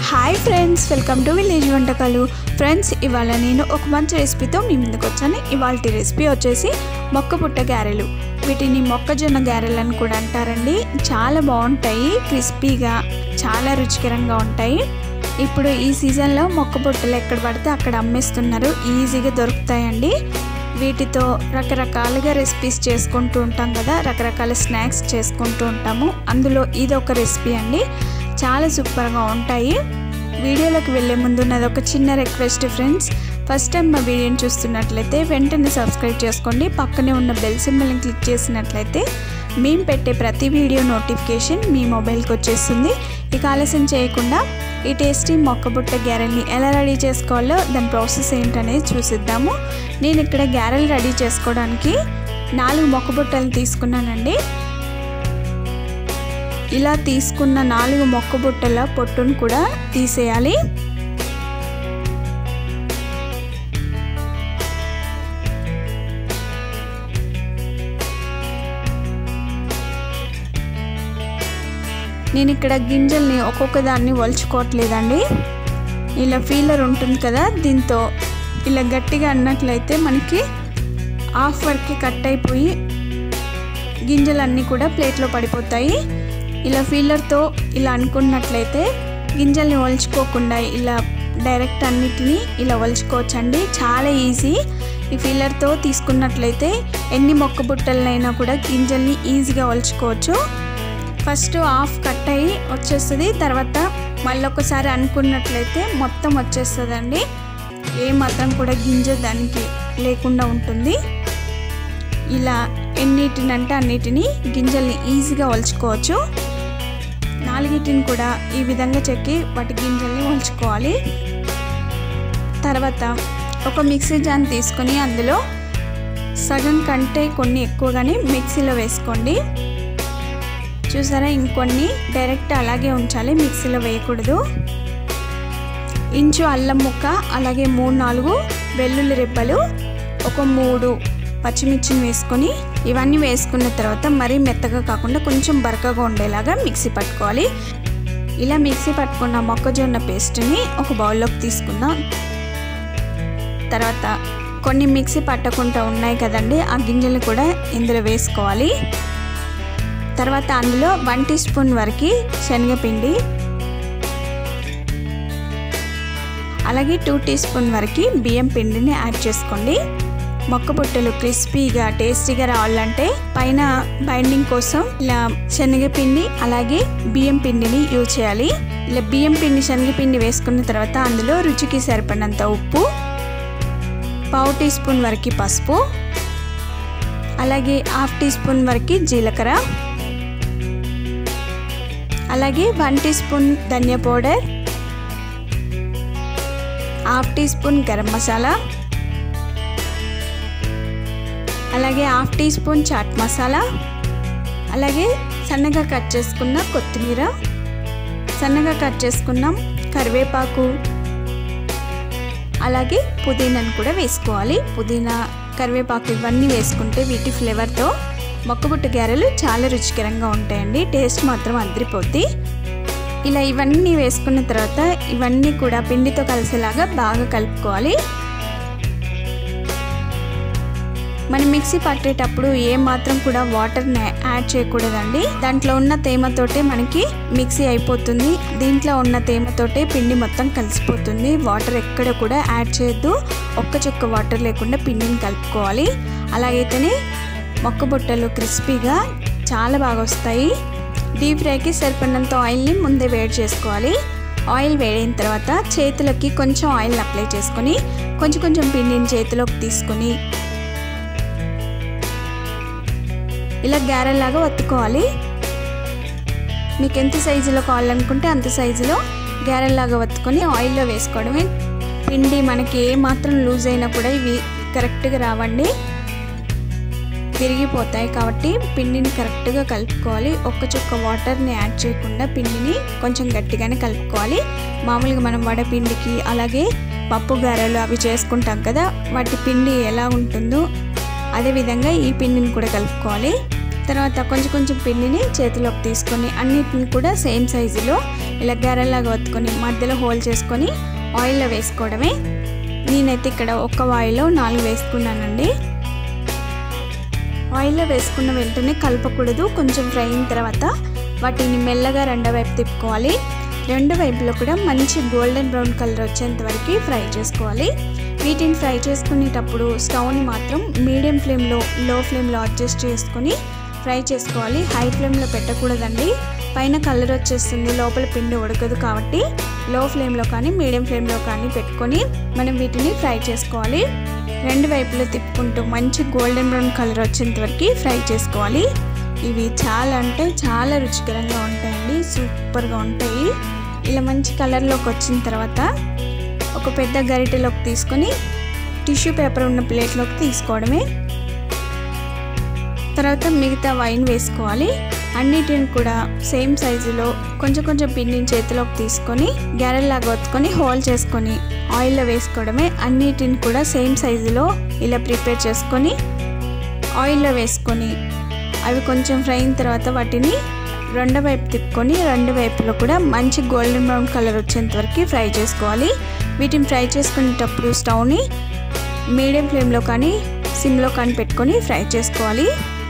hi friends welcome to village వంటకాలు friends ఇవాళ నేను ఒక మంచి రెసిపీతో మీ ముందుకు వచ్చాను ఇవాళ రెసిపీ వచ్చేసి మొక్క పుట్ట గారెలు వీటిని మొక్కజొన్న గారెలు అని కూడా అంటారండి చాలా బాగుంటాయి క్రిస్పీగా చాలా రుచికరంగా ఉంటాయి ఇప్పుడు ఈ సీజన్లో మొక్క పుట్టలు ఎక్కడ పడితే అక్కడ అమ్మేస్తున్నారు ఈజీగా దొరుకుతాయండి వీటితో రకరకాలుగా రెసిపీస్ చేసుకుంటూ ఉంటాం కదా రకరకాల స్నాక్స్ చేసుకుంటూ ఉంటాము అందులో ఇది ఒక రెసిపీ అండి చాలా సూపర్గా ఉంటాయి వీడియోలోకి వెళ్ళే ముందు నాది ఒక చిన్న రిక్వెస్ట్ ఫ్రెండ్స్ ఫస్ట్ టైం మా వీడియోని చూస్తున్నట్లయితే వెంటనే సబ్స్క్రైబ్ చేసుకోండి పక్కనే ఉన్న బెల్ సింబల్ని క్లిక్ చేసినట్లయితే మేము పెట్టే ప్రతి వీడియో నోటిఫికేషన్ మీ మొబైల్కి వచ్చేస్తుంది ఇక ఆలస్యం చేయకుండా ఈ టేస్టీ మొక్కబుట్ట గ్యారెల్ని ఎలా రెడీ చేసుకోవాలో దాని ప్రాసెస్ ఏంటనేది చూసిద్దాము నేను ఇక్కడ గ్యారెల్ రెడీ చేసుకోవడానికి నాలుగు మొక్కబుట్టలు తీసుకున్నానండి ఇలా తీసుకున్న నాలుగు మొక్కబుట్టల పొట్టును కూడా తీసేయాలి నేను ఇక్కడ గింజల్ని ఒక్కొక్క దాన్ని వలుచుకోవట్లేదండి ఇలా ఫీలర్ ఉంటుంది కదా దీంతో ఇలా గట్టిగా అన్నట్లయితే మనకి హాఫ్ వరకు కట్ అయిపోయి గింజలన్నీ కూడా ప్లేట్లో పడిపోతాయి ఇలా ఫీలర్తో ఇలా అనుకున్నట్లయితే గింజల్ని ఒలుచుకోకుండా ఇలా డైరెక్ట్ అన్నిటిని ఇలా ఒలుచుకోవచ్చండి చాలా ఈజీ ఈ ఫీలర్తో తీసుకున్నట్లయితే ఎన్ని మొక్క బుట్టలైనా కూడా గింజల్ని ఈజీగా ఒలుచుకోవచ్చు ఫస్ట్ హాఫ్ కట్ అయ్యి వచ్చేస్తుంది తర్వాత మళ్ళీ ఒకసారి అనుకున్నట్లయితే మొత్తం వచ్చేస్తుందండి ఏ మాత్రం కూడా గింజ దానికి లేకుండా ఉంటుంది ఇలా ఎన్నిటినంటే అన్నిటిని గింజల్ని ఈజీగా ఒలుచుకోవచ్చు నాలుగిటిని కూడా ఈ విధంగా చెక్కి వాటి గింజల్ని ఒలుచుకోవాలి తర్వాత ఒక మిక్సీ జాన్ తీసుకొని అందులో సగం కంటే కొన్ని ఎక్కువగానే మిక్సీలో వేసుకోండి చూసారా ఇంకొన్ని డైరెక్ట్ అలాగే ఉంచాలి మిక్సీలో వేయకూడదు ఇంచు అల్లం ముక్క అలాగే మూడు నాలుగు వెల్లుల్లి రెబ్బలు ఒక మూడు పచ్చిమిర్చిని వేసుకొని ఇవన్నీ వేసుకున్న తర్వాత మరీ మెత్తగా కాకుండా కొంచెం బరకగా ఉండేలాగా మిక్సీ పట్టుకోవాలి ఇలా మిక్సీ పట్టుకున్న మొక్కజొన్న పేస్ట్ని ఒక బౌల్లోకి తీసుకుందాం తర్వాత కొన్ని మిక్సీ పట్టకుండా ఉన్నాయి కదండి ఆ గింజలు కూడా ఇందులో వేసుకోవాలి తర్వాత అందులో వన్ టీ స్పూన్ వరకు శనగపిండి అలాగే టూ టీ స్పూన్ వరకు బియ్యం పిండిని యాడ్ చేసుకోండి మొక్క బుట్టలు క్రిస్పీగా టేస్టీగా రావాలంటే పైన బైండింగ్ కోసం ఇలా శనగపిండి అలాగే బియ్యం పిండిని యూజ్ చేయాలి ఇలా బియ్యం పిండి శనగపిండి వేసుకున్న తర్వాత అందులో రుచికి సరిపడినంత ఉప్పు పావు టీ స్పూన్ వరకు పసుపు అలాగే హాఫ్ టీ స్పూన్ వరకు జీలకర్ర అలాగే వన్ టీ స్పూన్ ధనియా powder half teaspoon garam masala అలాగే half teaspoon chaat masala అలాగే సన్నగా కట్ చేసుకున్న కొత్తిమీర సన్నగా కట్ చేసుకున్న కరివేపాకు అలాగే పుదీనాను కూడా వేసుకోవాలి పుదీనా కరివేపాకు ఇవన్నీ వేసుకుంటే వీటి ఫ్లేవర్తో మొక్కబుట్ట గారెలు చాలా రుచికరంగా ఉంటాయండి టేస్ట్ మాత్రం అదిరిపోద్ది ఇలా ఇవన్నీ వేసుకున్న తర్వాత ఇవన్నీ కూడా పిండితో కలిసేలాగా బాగా కలుపుకోవాలి మనం మిక్సీ పట్టేటప్పుడు ఏ మాత్రం కూడా వాటర్ని యాడ్ చేయకూడదండి దాంట్లో ఉన్న తేమతోటే మనకి మిక్సీ అయిపోతుంది దీంట్లో ఉన్న తేమతోటే పిండి మొత్తం కలిసిపోతుంది వాటర్ ఎక్కడ కూడా యాడ్ చేయొద్దు ఒక్క చుక్క వాటర్ లేకుండా పిండిని కలుపుకోవాలి అలాగైతేనే మొక్క బుట్టలు క్రిస్పీగా చాలా బాగా వస్తాయి డీప్ ఫ్రైకి సరిపడినంత ఆయిల్ని ముందే వేడి చేసుకోవాలి ఆయిల్ వేడైన తర్వాత చేతులకి కొంచెం ఆయిల్ అప్లై చేసుకొని కొంచెం కొంచెం పిండిని చేతిలోకి తీసుకొని ఇలా గ్యారెల్లాగా ఒత్తుకోవాలి మీకు ఎంత సైజులో కావాలనుకుంటే అంత సైజులో గ్యారెల్లాగా ఒత్తుకొని ఆయిల్లో వేసుకోవడమే పిండి మనకి ఏ మాత్రం లూజ్ అయినా కూడా ఇవి కరెక్ట్గా రావండి విరిగిపోతాయి కాబట్టి పిండిని కరెక్ట్గా కలుపుకోవాలి ఒక్క చుక్క వాటర్ని యాడ్ చేయకుండా పిండిని కొంచెం గట్టిగానే కలుపుకోవాలి మామూలుగా మనం వడపిండికి అలాగే పప్పు గారెలు అవి చేసుకుంటాం కదా వాటి పిండి ఎలా ఉంటుందో అదేవిధంగా ఈ పిండిని కూడా కలుపుకోవాలి తర్వాత కొంచెం కొంచెం పిండిని చేతిలోకి తీసుకొని అన్నిటిని కూడా సేమ్ సైజులో ఇలా గెరలాగా ఒత్తుకొని మధ్యలో హోల్ చేసుకొని ఆయిల్లో వేసుకోవడమే నేనైతే ఇక్కడ ఒక్క ఆయిల్లో నాలుగు వేసుకున్నానండి ఆయిల్లో వేసుకున్న వెంటనే కలపకూడదు కొంచెం ఫ్రై అయిన తర్వాత వాటిని మెల్లగా రెండో వైపు తిప్పుకోవాలి రెండు వైపులో కూడా మంచి గోల్డెన్ బ్రౌన్ కలర్ వచ్చేంత వరకు ఫ్రై చేసుకోవాలి వీటిని ఫ్రై చేసుకునేటప్పుడు స్టవ్ని మాత్రం మీడియం ఫ్లేమ్లో లో ఫ్లేమ్లో అడ్జస్ట్ చేసుకొని ఫ్రై చేసుకోవాలి హై ఫ్లేమ్లో పెట్టకూడదండి పైన కలర్ వచ్చేస్తుంది లోపల పిండి ఉడకదు కాబట్టి లో ఫ్లేమ్లో కానీ మీడియం ఫ్లేమ్లో కానీ పెట్టుకొని మనం వీటిని ఫ్రై చేసుకోవాలి రెండు వైపులు తిప్పుకుంటూ మంచి గోల్డెన్ బ్రౌన్ కలర్ వచ్చేంత వరకు ఫ్రై చేసుకోవాలి ఇవి చాలా అంటే చాలా రుచికరంగా ఉంటాయండి సూపర్గా ఉంటాయి ఇలా మంచి కలర్లోకి వచ్చిన తర్వాత ఒక పెద్ద గరిటెలోకి తీసుకొని టిష్యూ పేపర్ ఉన్న ప్లేట్లోకి తీసుకోవడమే తర్వాత మిగతా వైన్ వేసుకోవాలి అన్నిటిని కూడా సేమ్ సైజులో కొంచెం కొంచెం పిండిని చేతిలోకి తీసుకొని గ్యారెల్లాగా ఒత్తుకొని హోల్ చేసుకొని ఆయిల్లో వేసుకోవడమే అన్నిటిని కూడా సేమ్ సైజులో ఇలా ప్రిపేర్ చేసుకొని ఆయిల్లో వేసుకొని అవి కొంచెం ఫ్రై అయిన తర్వాత వాటిని రెండో వైపు తిప్పుకొని రెండు వైపులో కూడా మంచి గోల్డెన్ బ్రౌన్ కలర్ వచ్చేంత వరకు ఫ్రై చేసుకోవాలి వీటిని ఫ్రై చేసుకునేటప్పుడు స్టవ్ని మీడియం ఫ్లేమ్లో కానీ సిమ్లో కానీ పెట్టుకొని ఫ్రై చేసుకోవాలి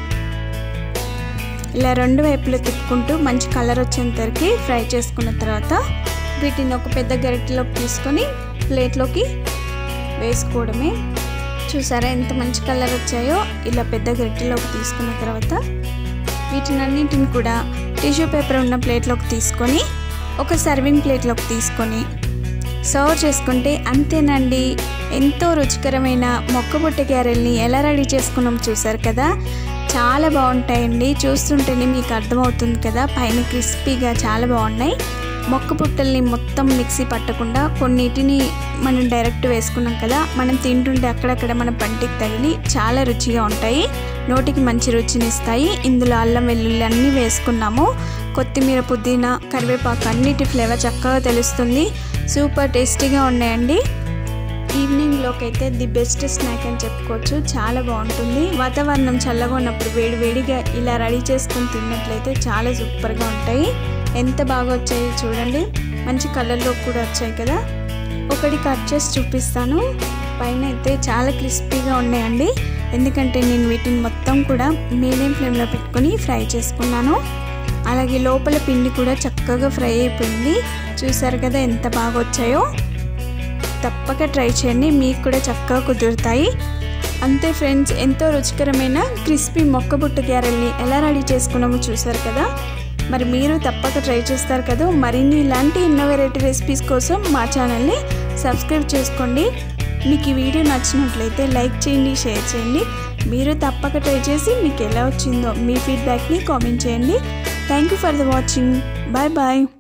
ఇలా రెండు వైపులు తిప్పుకుంటూ మంచి కలర్ వచ్చేంత వరకు ఫ్రై చేసుకున్న తర్వాత వీటిని ఒక పెద్ద గరిటెలోకి తీసుకొని ప్లేట్లోకి వేసుకోవడమే చూసారా ఎంత మంచి కలర్ వచ్చాయో ఇలా పెద్ద గరిటెలోకి తీసుకున్న తర్వాత వీటిని అన్నింటిని కూడా టిష్యూ పేపర్ ఉన్న ప్లేట్లోకి తీసుకొని ఒక సర్వింగ్ ప్లేట్లోకి తీసుకొని సర్వ్ చేసుకుంటే అంతేనండి ఎంతో రుచికరమైన మొక్కబుట్ట గ్యారెల్ని ఎలా రెడీ చేసుకున్నాం చూసారు కదా చాలా బాగుంటాయండి చూస్తుంటేనే మీకు అర్థమవుతుంది కదా పైన క్రిస్పీగా చాలా బాగున్నాయి మొక్క పుట్టల్ని మొత్తం మిక్సీ పట్టకుండా కొన్నిటిని మనం డైరెక్ట్ వేసుకున్నాం కదా మనం తింటుంటే అక్కడక్కడ మన పంటికి తగిలి చాలా రుచిగా ఉంటాయి నోటికి మంచి రుచిని ఇస్తాయి ఇందులో అల్లం వెల్లుల్లి అన్నీ వేసుకున్నాము కొత్తిమీర పుదీనా కరివేపాకు అన్నిటి ఫ్లేవర్ చక్కగా తెలుస్తుంది సూపర్ టేస్టీగా ఉన్నాయండి ఈవినింగ్లోకి అయితే ది బెస్ట్ స్నాక్ అని చెప్పుకోవచ్చు చాలా బాగుంటుంది వాతావరణం చల్లగా ఉన్నప్పుడు వేడి వేడిగా ఇలా రెడీ చేసుకొని తిన్నట్లయితే చాలా సూపర్గా ఉంటాయి ఎంత బాగా వచ్చాయి చూడండి మంచి కలర్లో కూడా వచ్చాయి కదా ఒకటి కట్ చేసి చూపిస్తాను పైన అయితే చాలా క్రిస్పీగా ఉన్నాయండి ఎందుకంటే నేను వీటిని మొత్తం కూడా మీడియం ఫ్లేమ్లో పెట్టుకొని ఫ్రై చేసుకున్నాను అలాగే లోపల పిండి కూడా చక్కగా ఫ్రై అయిపోయింది చూసారు కదా ఎంత బాగా వచ్చాయో తప్పక ట్రై చేయండి మీకు కూడా చక్కగా కుదురుతాయి అంతే ఫ్రెండ్స్ ఎంతో రుచికరమైన క్రిస్పీ మొక్కబుట్ట గ్యారెల్ని ఎలా రెడీ చేసుకున్నామో చూసారు కదా మరి మీరు తప్పక ట్రై చేస్తారు కదా మరిన్ని ఇలాంటి ఎన్నో వెరైటీ రెసిపీస్ కోసం మా ఛానల్ని సబ్స్క్రైబ్ చేసుకోండి మీకు ఈ వీడియో నచ్చినట్లయితే లైక్ చేయండి షేర్ చేయండి మీరు తప్పక ట్రై చేసి మీకు ఎలా వచ్చిందో మీ ఫీడ్బ్యాక్ని కామెంట్ చేయండి thank you for the watching bye bye